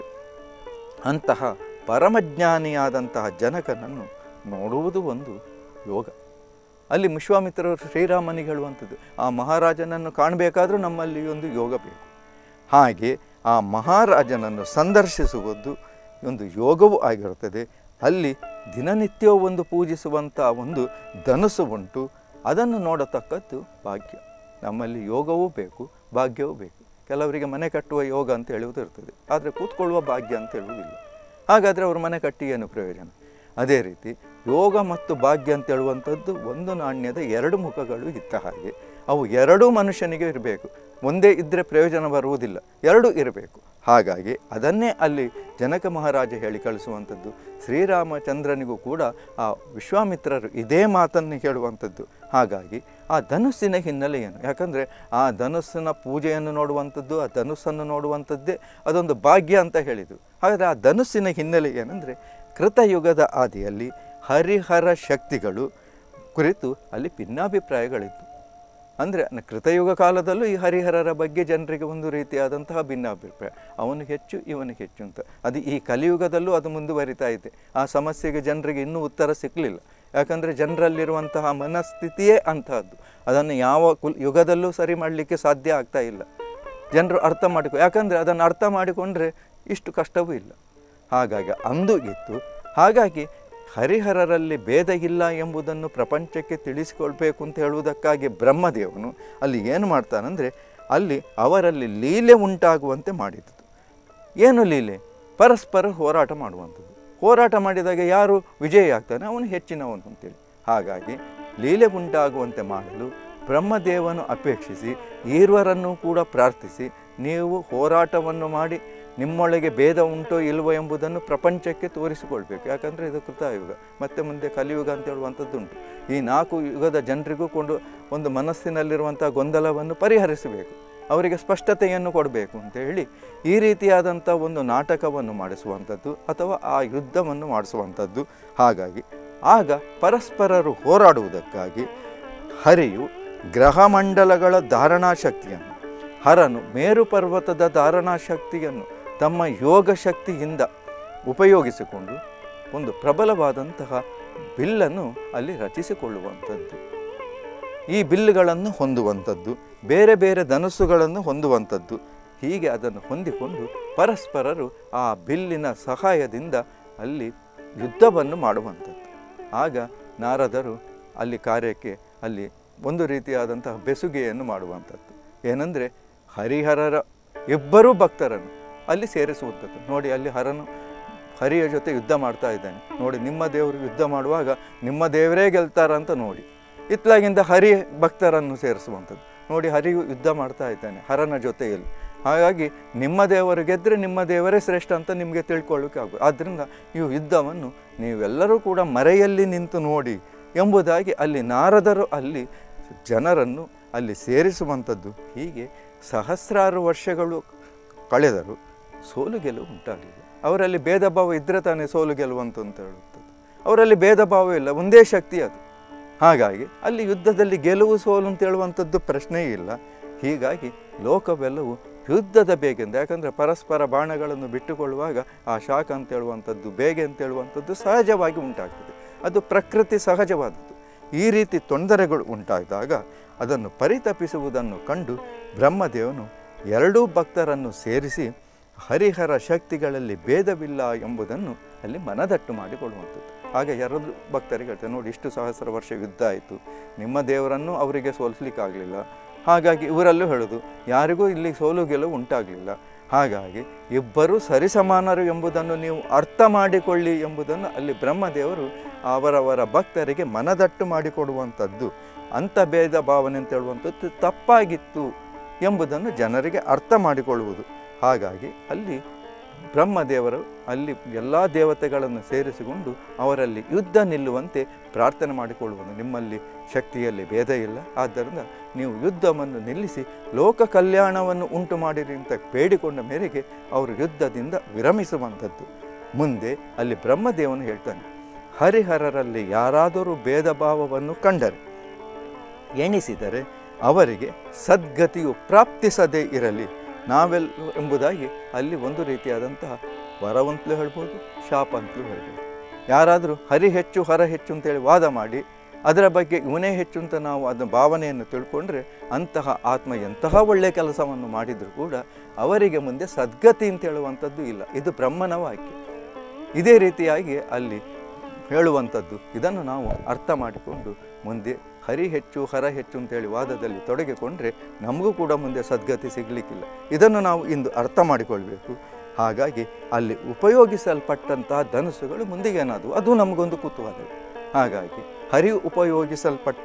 ಅಂತಹ ಪರಮಜ್ಞಾನಿಯಾದಂತಹ ಜನಕನನ್ನು ನೋಡುವುದು ಒಂದು ಯೋಗ ಅಲ್ಲಿ ವಿಶ್ವಾಮಿತ್ರರು ಶ್ರೀರಾಮನಿಗೆ ಹೇಳುವಂಥದ್ದು ಆ ಮಹಾರಾಜನನ್ನು ಕಾಣಬೇಕಾದ್ರೂ ನಮ್ಮಲ್ಲಿ ಒಂದು ಯೋಗ ಬೇಕು ಹಾಗೆ ಆ ಮಹಾರಾಜನನ್ನು ಸಂದರ್ಶಿಸುವುದು ಒಂದು ಯೋಗವೂ ಆಗಿರುತ್ತದೆ ಅಲ್ಲಿ ದಿನನಿತ್ಯವೂ ಒಂದು ಪೂಜಿಸುವಂಥ ಒಂದು ಧನಸ್ಸು ಉಂಟು ಅದನ್ನು ನೋಡತಕ್ಕದ್ದು ಭಾಗ್ಯ ನಮ್ಮಲ್ಲಿ ಯೋಗವೂ ಬೇಕು ಭಾಗ್ಯವೂ ಬೇಕು ಕೆಲವರಿಗೆ ಮನೆ ಕಟ್ಟುವ ಯೋಗ ಅಂತ ಹೇಳುವುದು ಇರ್ತದೆ ಆದರೆ ಕೂತ್ಕೊಳ್ಳುವ ಭಾಗ್ಯ ಅಂತ ಹೇಳುವುದಿಲ್ಲ ಹಾಗಾದರೆ ಅವರು ಮನೆ ಕಟ್ಟಿ ಏನು ಪ್ರಯೋಜನ ಅದೇ ರೀತಿ ಯೋಗ ಮತ್ತು ಭಾಗ್ಯ ಅಂತ ಹೇಳುವಂಥದ್ದು ಒಂದು ನಾಣ್ಯದ ಎರಡು ಮುಖಗಳು ಇದ್ದ ಹಾಗೆ ಅವು ಎರಡೂ ಮನುಷ್ಯನಿಗೆ ಇರಬೇಕು ಒಂದೇ ಇದ್ದರೆ ಪ್ರಯೋಜನ ಬರುವುದಿಲ್ಲ ಎರಡೂ ಇರಬೇಕು ಹಾಗಾಗಿ ಅದನ್ನೇ ಅಲ್ಲಿ ಜನಕ ಮಹಾರಾಜ ಹೇಳಿ ಕಳಿಸುವಂಥದ್ದು ಶ್ರೀರಾಮಚಂದ್ರನಿಗೂ ಕೂಡ ಆ ವಿಶ್ವಾಮಿತ್ರರು ಇದೇ ಮಾತನ್ನು ಹೇಳುವಂಥದ್ದು ಹಾಗಾಗಿ ಆ ಧನುಸ್ಸಿನ ಹಿನ್ನೆಲೆ ಏನು ಯಾಕಂದರೆ ಆ ಧನುಸ್ಸಿನ ಪೂಜೆಯನ್ನು ನೋಡುವಂಥದ್ದು ಆ ಧನುಸ್ಸನ್ನು ನೋಡುವಂಥದ್ದೇ ಅದೊಂದು ಭಾಗ್ಯ ಅಂತ ಹೇಳಿದರು ಹಾಗಾದರೆ ಆ ಧನುಸ್ಸಿನ ಹಿನ್ನೆಲೆ ಏನಂದರೆ ಕೃತಯುಗದ ಆದಿಯಲ್ಲಿ ಹರಿಹರ ಶಕ್ತಿಗಳು ಕುರಿತು ಅಲ್ಲಿ ಭಿನ್ನಾಭಿಪ್ರಾಯಗಳಿತ್ತು ಅಂದರೆ ಕೃತಯುಗ ಕಾಲದಲ್ಲೂ ಈ ಹರಿಹರರ ಬಗ್ಗೆ ಜನರಿಗೆ ಒಂದು ರೀತಿಯಾದಂತಹ ಭಿನ್ನಾಭಿಪ್ರಾಯ ಅವನು ಹೆಚ್ಚು ಇವನಿಗೆ ಹೆಚ್ಚು ಅಂತ ಅದು ಈ ಕಲಿಯುಗದಲ್ಲೂ ಅದು ಮುಂದುವರಿತಾ ಇದೆ ಆ ಸಮಸ್ಯೆಗೆ ಜನರಿಗೆ ಇನ್ನೂ ಉತ್ತರ ಸಿಕ್ಕಲಿಲ್ಲ ಯಾಕಂದರೆ ಜನರಲ್ಲಿರುವಂತಹ ಮನಸ್ಥಿತಿಯೇ ಅಂತಹದ್ದು ಅದನ್ನು ಯಾವ ಕುಲ್ ಯುಗದಲ್ಲೂ ಸರಿ ಮಾಡಲಿಕ್ಕೆ ಸಾಧ್ಯ ಆಗ್ತಾ ಇಲ್ಲ ಜನರು ಅರ್ಥ ಮಾಡಿಕೊ ಯಾಕಂದರೆ ಅದನ್ನು ಅರ್ಥ ಮಾಡಿಕೊಂಡ್ರೆ ಇಷ್ಟು ಕಷ್ಟವೂ ಇಲ್ಲ ಹಾಗಾಗಿ ಅಂದು ಇತ್ತು ಹಾಗಾಗಿ ಹರಿಹರರಲ್ಲಿ ಭೇದ ಇಲ್ಲ ಎಂಬುದನ್ನು ಪ್ರಪಂಚಕ್ಕೆ ತಿಳಿಸಿಕೊಳ್ಬೇಕು ಅಂತ ಹೇಳುವುದಕ್ಕಾಗಿ ಬ್ರಹ್ಮದೇವನು ಅಲ್ಲಿ ಏನು ಮಾಡ್ತಾನಂದರೆ ಅಲ್ಲಿ ಅವರಲ್ಲಿ ಲೀಲೆ ಉಂಟಾಗುವಂತೆ ಮಾಡಿದ್ದು ಏನು ಲೀಲೆ ಪರಸ್ಪರ ಹೋರಾಟ ಮಾಡುವಂಥದ್ದು ಹೋರಾಟ ಮಾಡಿದಾಗ ಯಾರು ವಿಜಯಿ ಆಗ್ತಾನೆ ಅವನು ಹೆಚ್ಚಿನವನು ಅಂತೇಳಿ ಹಾಗಾಗಿ ಲೀಲೆ ಉಂಟಾಗುವಂತೆ ಮಾಡಲು ಬ್ರಹ್ಮದೇವನು ಅಪೇಕ್ಷಿಸಿ ಈರ್ವರನ್ನು ಕೂಡ ಪ್ರಾರ್ಥಿಸಿ ನೀವು ಹೋರಾಟವನ್ನು ಮಾಡಿ ನಿಮ್ಮೊಳಗೆ ಭೇದ ಉಂಟೋ ಇಲ್ವೋ ಎಂಬುದನ್ನು ಪ್ರಪಂಚಕ್ಕೆ ತೋರಿಸಿಕೊಳ್ಬೇಕು ಯಾಕಂದರೆ ಇದು ಕೃತಯುಗ ಮತ್ತೆ ಮುಂದೆ ಕಲಿಯುಗ ಅಂತ ಹೇಳುವಂಥದ್ದುಂಟು ಈ ನಾಲ್ಕು ಯುಗದ ಜನರಿಗೂ ಕೊಂಡು ಒಂದು ಮನಸ್ಸಿನಲ್ಲಿರುವಂಥ ಗೊಂದಲವನ್ನು ಪರಿಹರಿಸಬೇಕು ಅವರಿಗೆ ಸ್ಪಷ್ಟತೆಯನ್ನು ಕೊಡಬೇಕು ಅಂತ ಹೇಳಿ ಈ ರೀತಿಯಾದಂಥ ಒಂದು ನಾಟಕವನ್ನು ಮಾಡಿಸುವಂಥದ್ದು ಅಥವಾ ಆ ಯುದ್ಧವನ್ನು ಮಾಡಿಸುವಂಥದ್ದು ಹಾಗಾಗಿ ಆಗ ಪರಸ್ಪರರು ಹೋರಾಡುವುದಕ್ಕಾಗಿ ಹರಿಯು ಗ್ರಹಮಂಡಲಗಳ ಧಾರಣಾ ಶಕ್ತಿಯನ್ನು ಹರನು ಮೇರು ಪರ್ವತದ ಧಾರಣಾ ಶಕ್ತಿಯನ್ನು ತಮ್ಮ ಯೋಗ ಶಕ್ತಿಯಿಂದ ಉಪಯೋಗಿಸಿಕೊಂಡು ಒಂದು ಪ್ರಬಲವಾದಂತಹ ಬಿಲ್ಲನ್ನು ಅಲ್ಲಿ ರಚಿಸಿಕೊಳ್ಳುವಂಥದ್ದು ಈ ಬಿಲ್ಲುಗಳನ್ನು ಹೊಂದುವಂಥದ್ದು ಬೇರೆ ಬೇರೆ ಧನಸ್ಸುಗಳನ್ನು ಹೊಂದುವಂಥದ್ದು ಹೀಗೆ ಅದನ್ನು ಹೊಂದಿಕೊಂಡು ಪರಸ್ಪರರು ಆ ಬಿಲ್ಲಿನ ಸಹಾಯದಿಂದ ಅಲ್ಲಿ ಯುದ್ಧವನ್ನು ಮಾಡುವಂಥದ್ದು ಆಗ ನಾರದರು ಅಲ್ಲಿ ಕಾರ್ಯಕ್ಕೆ ಅಲ್ಲಿ ಒಂದು ರೀತಿಯಾದಂತಹ ಬೆಸುಗೆಯನ್ನು ಮಾಡುವಂಥದ್ದು ಏನಂದರೆ ಹರಿಹರರ ಇಬ್ಬರೂ ಭಕ್ತರನ್ನು ಅಲ್ಲಿ ಸೇರಿಸುವಂಥದ್ದು ನೋಡಿ ಅಲ್ಲಿ ಹರನು ಹರಿಯ ಜೊತೆ ಯುದ್ಧ ಮಾಡ್ತಾ ಇದ್ದಾನೆ ನೋಡಿ ನಿಮ್ಮ ದೇವರು ಯುದ್ಧ ಮಾಡುವಾಗ ನಿಮ್ಮ ದೇವರೇ ಗೆಲ್ತಾರ ಅಂತ ನೋಡಿ ಇತ್ಲಾಗಿಂದ ಹರಿ ಭಕ್ತರನ್ನು ಸೇರಿಸುವಂಥದ್ದು ನೋಡಿ ಹರಿಯು ಯುದ್ಧ ಮಾಡ್ತಾ ಇದ್ದಾನೆ ಹರನ ಜೊತೆಯಲ್ಲಿ ಹಾಗಾಗಿ ನಿಮ್ಮ ದೇವರು ಗೆದ್ದರೆ ನಿಮ್ಮ ದೇವರೇ ಶ್ರೇಷ್ಠ ಅಂತ ನಿಮಗೆ ತಿಳ್ಕೊಳ್ಳೋಕೆ ಆಗುತ್ತೆ ಆದ್ದರಿಂದ ಈ ಯುದ್ಧವನ್ನು ನೀವೆಲ್ಲರೂ ಕೂಡ ಮರೆಯಲ್ಲಿ ನಿಂತು ನೋಡಿ ಎಂಬುದಾಗಿ ಅಲ್ಲಿ ನಾರದರು ಅಲ್ಲಿ ಜನರನ್ನು ಅಲ್ಲಿ ಸೇರಿಸುವಂಥದ್ದು ಹೀಗೆ ಸಹಸ್ರಾರು ವರ್ಷಗಳು ಕಳೆದರು ಸೋಲು ಗೆಲುವು ಉಂಟಾಗಲಿಲ್ಲ ಅವರಲ್ಲಿ ಭೇದ ಭಾವ ಇದ್ದರೆ ತಾನೇ ಸೋಲು ಗೆಲುವಂತ ಅಂತ ಹೇಳುತ್ತದೆ ಅವರಲ್ಲಿ ಭೇದ ಭಾವ ಇಲ್ಲ ಒಂದೇ ಶಕ್ತಿ ಅದು ಹಾಗಾಗಿ ಅಲ್ಲಿ ಯುದ್ಧದಲ್ಲಿ ಗೆಲುವು ಸೋಲು ಅಂತ ಹೇಳುವಂಥದ್ದು ಪ್ರಶ್ನೆಯೇ ಇಲ್ಲ ಹೀಗಾಗಿ ಲೋಕವೆಲ್ಲವೂ ಯುದ್ಧದ ಬೇಗೆಂದ ಯಾಕಂದರೆ ಪರಸ್ಪರ ಬಾಣಗಳನ್ನು ಬಿಟ್ಟುಕೊಳ್ಳುವಾಗ ಆ ಶಾಖ ಅಂತ ಹೇಳುವಂಥದ್ದು ಬೇಗೆ ಅಂತ ಹೇಳುವಂಥದ್ದು ಸಹಜವಾಗಿ ಉಂಟಾಗ್ತದೆ ಅದು ಪ್ರಕೃತಿ ಸಹಜವಾದದ್ದು ಈ ರೀತಿ ತೊಂದರೆಗಳು ಉಂಟಾದಾಗ ಅದನ್ನು ಪರಿತಪಿಸುವುದನ್ನು ಕಂಡು ಬ್ರಹ್ಮದೇವನು ಎರಡೂ ಭಕ್ತರನ್ನು ಸೇರಿಸಿ ಹರಿಹರ ಶಕ್ತಿಗಳಲ್ಲಿ ಭೇದವಿಲ್ಲ ಎಂಬುದನ್ನು ಅಲ್ಲಿ ಮನದಟ್ಟು ಮಾಡಿಕೊಳ್ಳುವಂಥದ್ದು ಆಗ ಎರಡು ಭಕ್ತರಿಗೆ ಹೇಳ್ತಾರೆ ನೋಡಿ ಇಷ್ಟು ಸಹಸ್ರ ವರ್ಷ ಯುದ್ಧ ಆಯಿತು ನಿಮ್ಮ ದೇವರನ್ನು ಅವರಿಗೆ ಸೋಲಿಸ್ಲಿಕ್ಕಾಗಲಿಲ್ಲ ಹಾಗಾಗಿ ಇವರಲ್ಲೂ ಹೇಳೋದು ಯಾರಿಗೂ ಇಲ್ಲಿ ಸೋಲು ಗೆಲುವು ಉಂಟಾಗಲಿಲ್ಲ ಹಾಗಾಗಿ ಇಬ್ಬರೂ ಸರಿಸಮಾನರು ಎಂಬುದನ್ನು ನೀವು ಅರ್ಥ ಮಾಡಿಕೊಳ್ಳಿ ಎಂಬುದನ್ನು ಅಲ್ಲಿ ಬ್ರಹ್ಮದೇವರು ಅವರವರ ಭಕ್ತರಿಗೆ ಮನದಟ್ಟು ಮಾಡಿಕೊಡುವಂಥದ್ದು ಅಂಥ ಭೇದ ಭಾವನೆ ಅಂತ ಹೇಳುವಂಥದ್ದು ತಪ್ಪಾಗಿತ್ತು ಎಂಬುದನ್ನು ಜನರಿಗೆ ಅರ್ಥ ಮಾಡಿಕೊಳ್ಳುವುದು ಹಾಗಾಗಿ ಅಲ್ಲಿ ಬ್ರಹ್ಮದೇವರು ಅಲ್ಲಿ ಎಲ್ಲ ದೇವತೆಗಳನ್ನು ಸೇರಿಸಿಕೊಂಡು ಅವರಲ್ಲಿ ಯುದ್ಧ ನಿಲ್ಲುವಂತೆ ಪ್ರಾರ್ಥನೆ ಮಾಡಿಕೊಳ್ಳುವುದು ನಿಮ್ಮಲ್ಲಿ ಶಕ್ತಿಯಲ್ಲಿ ಭೇದ ಇಲ್ಲ ಆದ್ದರಿಂದ ನೀವು ಯುದ್ಧವನ್ನು ನಿಲ್ಲಿಸಿ ಲೋಕ ಕಲ್ಯಾಣವನ್ನು ಉಂಟು ಮಾಡಿರಿ ಅಂತ ಬೇಡಿಕೊಂಡ ಮೇರೆಗೆ ಅವರು ಯುದ್ಧದಿಂದ ವಿರಮಿಸುವಂಥದ್ದು ಮುಂದೆ ಅಲ್ಲಿ ಬ್ರಹ್ಮದೇವನು ಹೇಳ್ತಾನೆ ಹರಿಹರರಲ್ಲಿ ಯಾರಾದರೂ ಭೇದ ಭಾವವನ್ನು ಕಂಡರೆ ಎಣಿಸಿದರೆ ಅವರಿಗೆ ಸದ್ಗತಿಯು ಪ್ರಾಪ್ತಿಸದೇ ಇರಲಿ ನಾವೆಲ್ಲ ಎಂಬುದಾಗಿ ಅಲ್ಲಿ ಒಂದು ರೀತಿಯಾದಂತಹ ವರವಂತಲೂ ಹೇಳ್ಬೋದು ಶಾಪ ಅಂತಲೂ ಹೇಳ್ಬೋದು ಯಾರಾದರೂ ಹರಿ ಹೆಚ್ಚು ಹರ ಹೆಚ್ಚು ಅಂತೇಳಿ ವಾದ ಮಾಡಿ ಅದರ ಬಗ್ಗೆ ಇವನೇ ಹೆಚ್ಚು ಅಂತ ನಾವು ಅದನ್ನ ಭಾವನೆಯನ್ನು ತಿಳ್ಕೊಂಡ್ರೆ ಅಂತಹ ಆತ್ಮ ಎಂತಹ ಒಳ್ಳೆಯ ಕೆಲಸವನ್ನು ಮಾಡಿದರೂ ಕೂಡ ಅವರಿಗೆ ಮುಂದೆ ಸದ್ಗತಿ ಅಂತ ಹೇಳುವಂಥದ್ದು ಇಲ್ಲ ಇದು ಬ್ರಹ್ಮನ ವಾಕ್ಯ ಇದೇ ರೀತಿಯಾಗಿ ಅಲ್ಲಿ ಹೇಳುವಂಥದ್ದು ಇದನ್ನು ನಾವು ಅರ್ಥ ಮಾಡಿಕೊಂಡು ಮುಂದೆ ಹರಿ ಹೆಚ್ಚು ಹರ ಹೆಚ್ಚು ಅಂತೇಳಿ ವಾದದಲ್ಲಿ ತೊಡಗಿಕೊಂಡ್ರೆ ನಮಗೂ ಕೂಡ ಮುಂದೆ ಸದ್ಗತಿ ಸಿಗಲಿಕ್ಕಿಲ್ಲ ಇದನ್ನು ನಾವು ಇಂದು ಅರ್ಥ ಮಾಡಿಕೊಳ್ಬೇಕು ಹಾಗಾಗಿ ಅಲ್ಲಿ ಉಪಯೋಗಿಸಲ್ಪಟ್ಟಂತಹ ಧನಸ್ಸುಗಳು ಮುಂದಿಗೆ ಏನಾದವು ಅದು ನಮಗೊಂದು ಕುತೂಹಲ ಹಾಗಾಗಿ ಹರಿ ಉಪಯೋಗಿಸಲ್ಪಟ್ಟ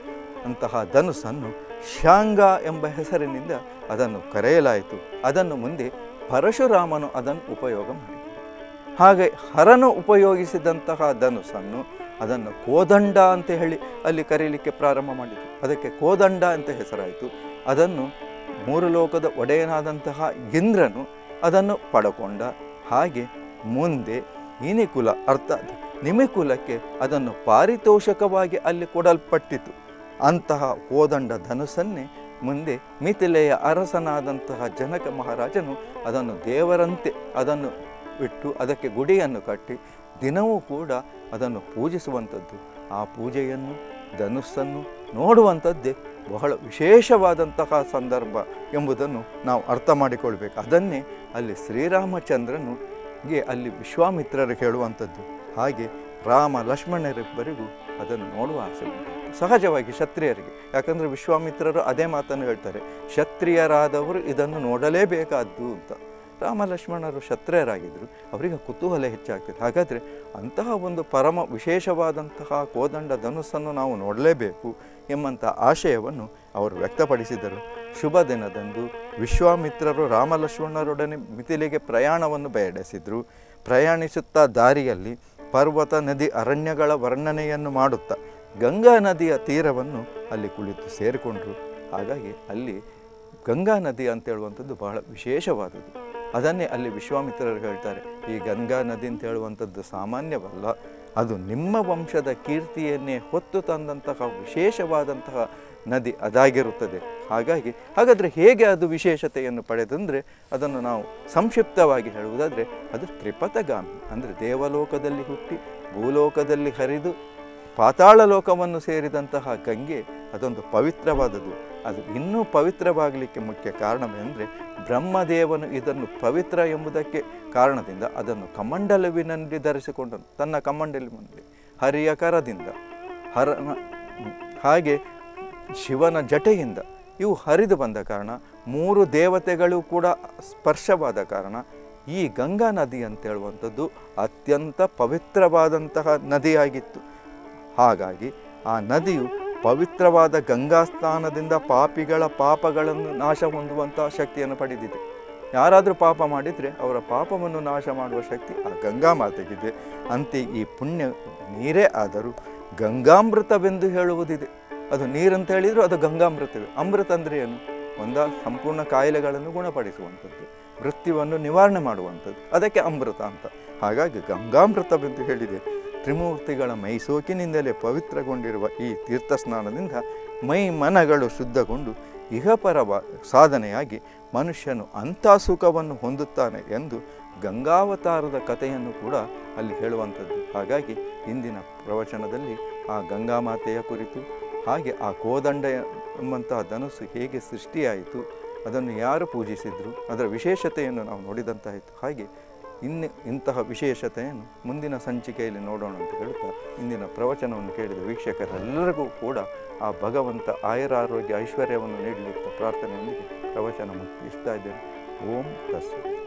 ಅಂತಹ ಧನುಸ್ಸನ್ನು ಶಾಂಗ ಎಂಬ ಹೆಸರಿನಿಂದ ಅದನ್ನು ಕರೆಯಲಾಯಿತು ಅದನ್ನು ಮುಂದೆ ಪರಶುರಾಮನು ಅದನ್ನು ಉಪಯೋಗ ಮಾಡಿದ ಹಾಗೆ ಹರನು ಉಪಯೋಗಿಸಿದಂತಹ ಧನುಸ್ಸನ್ನು ಅದನ್ನು ಕೋದಂಡ ಅಂತ ಹೇಳಿ ಅಲ್ಲಿ ಕರೀಲಿಕ್ಕೆ ಪ್ರಾರಂಭ ಮಾಡಿದರು ಅದಕ್ಕೆ ಕೋದಂಡ ಅಂತ ಹೆಸರಾಯಿತು ಅದನ್ನು ಮೂರು ಲೋಕದ ಒಡೆಯನಾದಂತಹ ಇಂದ್ರನು ಅದನ್ನು ಪಡಕೊಂಡ ಹಾಗೆ ಮುಂದೆ ಇನಿಕುಲ ಅರ್ಥಾತ್ ನಿಮಿಕುಲಕ್ಕೆ ಅದನ್ನು ಪಾರಿತೋಷಕವಾಗಿ ಅಲ್ಲಿ ಕೊಡಲ್ಪಟ್ಟಿತು ಅಂತಹ ಕೋದಂಡ ಧನುಸ್ಸನ್ನೇ ಮುಂದೆ ಮಿಥಿಲೆಯ ಅರಸನಾದಂತಹ ಜನಕ ಮಹಾರಾಜನು ಅದನ್ನು ದೇವರಂತೆ ಅದನ್ನು ಇಟ್ಟು ಅದಕ್ಕೆ ಗುಡಿಯನ್ನು ಕಟ್ಟಿ ದಿನವೂ ಕೂಡ ಅದನ್ನು ಪೂಜಿಸುವಂಥದ್ದು ಆ ಪೂಜೆಯನ್ನು ಧನುಸ್ಸನ್ನು ನೋಡುವಂಥದ್ದೇ ಬಹಳ ವಿಶೇಷವಾದಂತಹ ಸಂದರ್ಭ ಎಂಬುದನ್ನು ನಾವು ಅರ್ಥ ಮಾಡಿಕೊಳ್ಬೇಕು ಅದನ್ನೇ ಅಲ್ಲಿ ಶ್ರೀರಾಮಚಂದ್ರನು ಗೆ ಅಲ್ಲಿ ವಿಶ್ವಾಮಿತ್ರರು ಹೇಳುವಂಥದ್ದು ಹಾಗೆ ರಾಮ ಲಕ್ಷ್ಮಣರಿಬ್ಬರಿಗೂ ಅದನ್ನು ನೋಡುವ ಆಸೆ ಉಂಟು ಸಹಜವಾಗಿ ಕ್ಷತ್ರಿಯರಿಗೆ ಯಾಕಂದರೆ ವಿಶ್ವಾಮಿತ್ರರು ಅದೇ ಮಾತನ್ನು ಹೇಳ್ತಾರೆ ಕ್ಷತ್ರಿಯರಾದವರು ಇದನ್ನು ನೋಡಲೇಬೇಕಾದ್ದು ಅಂತ ರಾಮ ಲಕ್ಷ್ಮಣರು ಕ್ಷತ್ರಿಯರಾಗಿದ್ದರು ಅವರಿಗೆ ಕುತೂಹಲ ಹೆಚ್ಚಾಗ್ತದೆ ಹಾಗಾದರೆ ಅಂತಹ ಒಂದು ಪರಮ ವಿಶೇಷವಾದಂತಹ ಕೋದಂಡ ಧನುಸ್ಸನ್ನು ನಾವು ನೋಡಲೇಬೇಕು ಎಂಬಂಥ ಆಶಯವನ್ನು ಅವರು ವ್ಯಕ್ತಪಡಿಸಿದರು ಶುಭ ದಿನದಂದು ವಿಶ್ವಾಮಿತ್ರರು ರಾಮ ಲಕ್ಷ್ಮಣರೊಡನೆ ಮಿಥಿಲೆಗೆ ಪ್ರಯಾಣವನ್ನು ಬೆಳೆಸಿದರು ಪ್ರಯಾಣಿಸುತ್ತಾ ದಾರಿಯಲ್ಲಿ ಪರ್ವತ ನದಿ ಅರಣ್ಯಗಳ ವರ್ಣನೆಯನ್ನು ಮಾಡುತ್ತಾ ಗಂಗಾ ನದಿಯ ತೀರವನ್ನು ಅಲ್ಲಿ ಕುಳಿತು ಸೇರಿಕೊಂಡ್ರು ಹಾಗಾಗಿ ಅಲ್ಲಿ ಗಂಗಾ ನದಿ ಅಂತ ಹೇಳುವಂಥದ್ದು ಬಹಳ ವಿಶೇಷವಾದದ್ದು ಅದನ್ನೇ ಅಲ್ಲಿ ವಿಶ್ವಾಮಿತ್ರರು ಹೇಳ್ತಾರೆ ಈ ಗಂಗಾ ನದಿ ಅಂತ ಹೇಳುವಂಥದ್ದು ಸಾಮಾನ್ಯವಲ್ಲ ಅದು ನಿಮ್ಮ ವಂಶದ ಕೀರ್ತಿಯನ್ನೇ ಹೊತ್ತು ತಂದಂತಹ ವಿಶೇಷವಾದಂತಹ ನದಿ ಅದಾಗಿರುತ್ತದೆ ಹಾಗಾಗಿ ಹಾಗಾದರೆ ಹೇಗೆ ಅದು ವಿಶೇಷತೆಯನ್ನು ಪಡೆದಂದರೆ ಅದನ್ನು ನಾವು ಸಂಕ್ಷಿಪ್ತವಾಗಿ ಹೇಳುವುದಾದರೆ ಅದು ತ್ರಿಪಥಗಾಮಿ ಅಂದರೆ ದೇವಲೋಕದಲ್ಲಿ ಹುಟ್ಟಿ ಭೂಲೋಕದಲ್ಲಿ ಹರಿದು ಪಾತಾಳ ಲೋಕವನ್ನು ಸೇರಿದಂತಹ ಗಂಗೆ ಅದೊಂದು ಪವಿತ್ರವಾದದ್ದು ಅದು ಇನ್ನೂ ಪವಿತ್ರವಾಗಲಿಕ್ಕೆ ಮುಖ್ಯ ಕಾರಣವೆಂದರೆ ಬ್ರಹ್ಮದೇವನು ಇದನ್ನು ಪವಿತ್ರ ಎಂಬುದಕ್ಕೆ ಕಾರಣದಿಂದ ಅದನ್ನು ಕಮಂಡಲುವಿನಲ್ಲಿ ಧರಿಸಿಕೊಂಡನು ತನ್ನ ಕಮಂಡಲುವಿನಲ್ಲಿ ಹರಿಯ ಕರದಿಂದ ಹರನ ಹಾಗೆ ಶಿವನ ಜಟೆಯಿಂದ ಇವು ಹರಿದು ಬಂದ ಕಾರಣ ಮೂರು ದೇವತೆಗಳು ಕೂಡ ಸ್ಪರ್ಶವಾದ ಕಾರಣ ಈ ಗಂಗಾ ನದಿ ಅಂತ ಹೇಳುವಂಥದ್ದು ಅತ್ಯಂತ ಪವಿತ್ರವಾದಂತಹ ನದಿಯಾಗಿತ್ತು ಹಾಗಾಗಿ ಆ ನದಿಯು ಪವಿತ್ರವಾದ ಗಂಗಾ ಸ್ನಾನದಿಂದ ಪಾಪಿಗಳ ಪಾಪಗಳನ್ನು ನಾಶ ಹೊಂದುವಂತಹ ಶಕ್ತಿಯನ್ನು ಪಡೆದಿದೆ ಯಾರಾದರೂ ಪಾಪ ಮಾಡಿದರೆ ಅವರ ಪಾಪವನ್ನು ನಾಶ ಮಾಡುವ ಶಕ್ತಿ ಆ ಗಂಗಾ ಮಾತೆಗಿದೆ ಅಂತೆ ಈ ಪುಣ್ಯ ನೀರೇ ಆದರೂ ಗಂಗಾಮೃತವೆಂದು ಹೇಳುವುದಿದೆ ಅದು ನೀರಂತ ಹೇಳಿದರೂ ಅದು ಗಂಗಾಮೃತವೇ ಅಮೃತ ಅಂದರೆ ಏನು ಒಂದ ಸಂಪೂರ್ಣ ಕಾಯಿಲೆಗಳನ್ನು ಗುಣಪಡಿಸುವಂಥದ್ದು ಮೃತ್ಯುವನ್ನು ನಿವಾರಣೆ ಮಾಡುವಂಥದ್ದು ಅದಕ್ಕೆ ಅಮೃತ ಅಂತ ಹಾಗಾಗಿ ಗಂಗಾಮೃತವೆಂದು ಹೇಳಿದೆ ತ್ರಿಮೂರ್ತಿಗಳ ಮೈಸೋಕಿನಿಂದಲೇ ಪವಿತ್ರಗೊಂಡಿರುವ ಈ ತೀರ್ಥ ಸ್ನಾನದಿಂದ ಮೈ ಮನಗಳು ಶುದ್ಧಗೊಂಡು ಇಹಪರವ ಸಾಧನೆಯಾಗಿ ಮನುಷ್ಯನು ಅಂಥ ಸುಖವನ್ನು ಹೊಂದುತ್ತಾನೆ ಎಂದು ಗಂಗಾವತಾರದ ಕಥೆಯನ್ನು ಕೂಡ ಅಲ್ಲಿ ಹೇಳುವಂಥದ್ದು ಹಾಗಾಗಿ ಇಂದಿನ ಪ್ರವಚನದಲ್ಲಿ ಆ ಗಂಗಾಮಾತೆಯ ಕುರಿತು ಹಾಗೆ ಆ ಕೋದಂಡ ಎಂಬಂತಹ ಧನುಸ್ಸು ಹೇಗೆ ಸೃಷ್ಟಿಯಾಯಿತು ಅದನ್ನು ಯಾರು ಪೂಜಿಸಿದ್ರು ಅದರ ವಿಶೇಷತೆಯನ್ನು ನಾವು ನೋಡಿದಂತಾಯಿತು ಹಾಗೆ ಇನ್ನು ಇಂತಹ ವಿಶೇಷತೆಯನ್ನು ಮುಂದಿನ ಸಂಚಿಕೆಯಲ್ಲಿ ನೋಡೋಣ ಅಂತ ಹೇಳುತ್ತಾ ಇಂದಿನ ಪ್ರವಚನವನ್ನು ಕೇಳಿದ ವೀಕ್ಷಕರೆಲ್ಲರಿಗೂ ಕೂಡ ಆ ಭಗವಂತ ಆಯುರಾರೋಗ್ಯ ಐಶ್ವರ್ಯವನ್ನು ನೀಡಲಿಕ್ಕೆ ಪ್ರಾರ್ಥನೆಯೊಂದಿಗೆ ಪ್ರವಚನ ಮುಗಿಸ್ತಾ ಇದ್ದೇನೆ ಓಂ ತಸ್ಸು